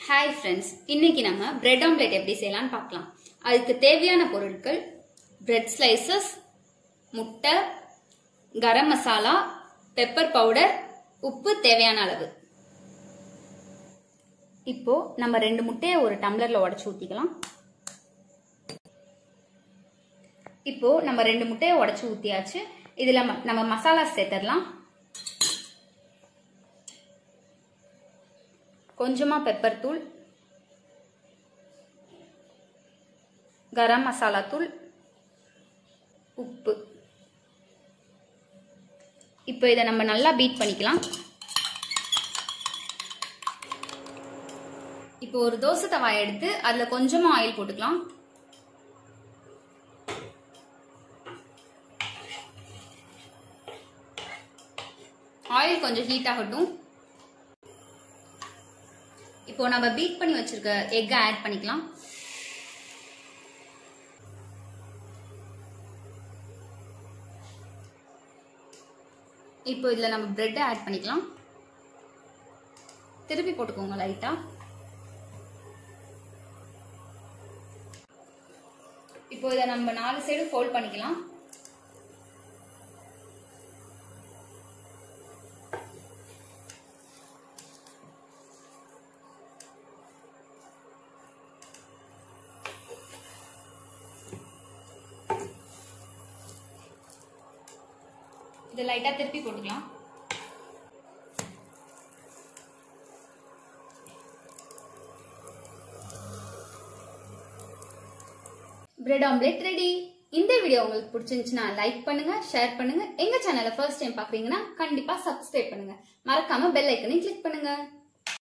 hi friends இன்னைக்கு நம்ம bread omelette எப்படி செய்யலாம்னு பார்க்கலாம் அதுக்கு தேவையான பொருட்கள் பிரெட் ஸ்லைசஸ் முட்டை கரம் மசாலா பெப்பர் பவுடர் உப்பு தேவையான அளவு இப்போ நம்ம ரெண்டு முட்டையை ஒரு டம்ளர்ல உடச்சு ஊத்திக்கலாம் இப்போ நம்ம ரெண்டு முட்டையை உடச்சு ஊத்தியாச்சு இதுல ம- நம்ம மசாலா சேர்த்துடலாம் கொஞ்சமா பெப்பர் தூள் கரம் மசாலா தூள் உப்பு இப்போ இதை நம்ம நல்லா பீட் பண்ணிக்கலாம் இப்போ ஒரு தோசை தவாயை எடுத்து அதுல கொஞ்சமா ஆயில் போட்டுக்கலாம் ஆயில் கொஞ்சம் ஹீட் ஆகட்டும் இப்போ நம்ம பீட் பண்ணி வச்சிருக்க எக்கை ஆட் பண்ணிக்கலாம் இப்போ இதுல நம்ம பிரெட்டை ஆட் பண்ணிக்கலாம் திருப்பி போட்டுக்கோங்க லைட்டா இப்போ இதை நம்ம நாலு சைடு ஃபோல்ட் பண்ணிக்கலாம் இதை லைட்டா திருப்பி போட்டுக்கலாம் பிரெட் ஆம்லெட் ரெடி இந்த வீடியோ உங்களுக்கு பிடிச்சிருந்துச்சுன்னா லைக் பண்ணுங்க ஷேர் பண்ணுங்க எங்க சேனலை ஃபர்ஸ்ட் டைம் பாக்குறீங்கன்னா கண்டிப்பா சப்ஸ்கிரைப் பண்ணுங்க மறக்காம பெல் ஐக்கனையும் கிளிக் பண்ணுங்க